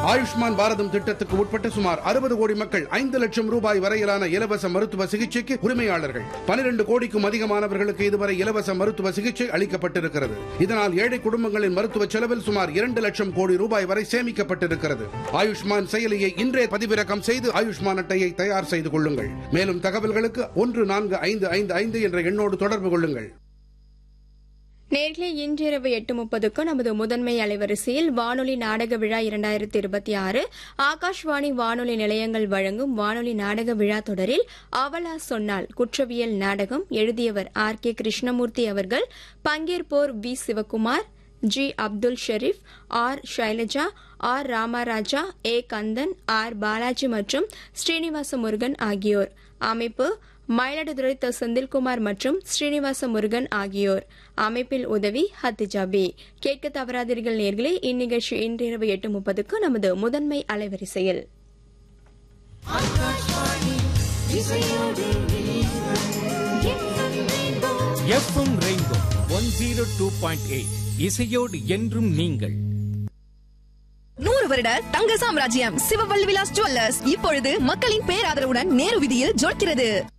ஆயுஷ்மான் பாரதம் திட்டத்துக்கு உட்பட்ட சுமார் அறுபது கோடி மக்கள் ஐந்து லட்சம் ரூபாய் வரையிலான இலவச மருத்துவ சிகிச்சைக்கு உரிமையாளர்கள் பனிரெண்டு கோடிக்கும் அதிகமானவர்களுக்கு இதுவரை இலவச மருத்துவ சிகிச்சை அளிக்கப்பட்டிருக்கிறது இதனால் ஏழை குடும்பங்களின் மருத்துவ செலவில் சுமார் இரண்டு லட்சம் கோடி ரூபாய் வரை சேமிக்கப்பட்டிருக்கிறது ஆயுஷ்மான் செயலியை இன்றே பதிவிறக்கம் செய்து ஆயுஷ்மான் அட்டையை தயார் செய்து கொள்ளுங்கள் மேலும் தகவல்களுக்கு ஒன்று நான்கு ஐந்து ஐந்து ஐந்து என்ற எண்ணோடு தொடர்பு கொள்ளுங்கள் நேர்களே இன்றிரவு எட்டு முப்பதுக்கு நமது முதன்மை அலைவரிசையில் வானொலி நாடக விழா இரண்டாயிரத்தி இருபத்தி ஆறு ஆகாஷ்வாணி வானொலி நிலையங்கள் வழங்கும் வானொலி நாடக விழா தொடரில் அவலா சொன்னால் குற்றவியல் நாடகம் எழுதியவர் ஆர் கே கிருஷ்ணமூர்த்தி அவர்கள் பங்கேற்போர் V Sivakumar G Abdul Sharif R Shailaja R Ramaraja A Kandan R Balaji மற்றும் ஸ்ரீனிவாச முருகன் ஆகியோர் அமைப்பு மயிலாடுதுறை த செந்தில்குமார் மற்றும் ஸ்ரீனிவாச முருகன் ஆகியோர் அமைப்பில் உதவி ஹத்திஜாபி கேட்க தவறாதீர்கள் நேர்களே இந்நிகழ்ச்சி இன்றிரவு எட்டு முப்பதுக்கு நமது முதன்மை அலைவரிசையில் FM rainbow one zero two point eight இசையோடு என்றும் நீங்கள் நூறு வருட தங்க சாம்ராஜ்யம் சிவவல்லி விலாஸ் ஜுவல்லர்ஸ் இப்பொழுது மக்களின் பேராதரவுடன் நேரு விதியில் ஜொலிக்கிறது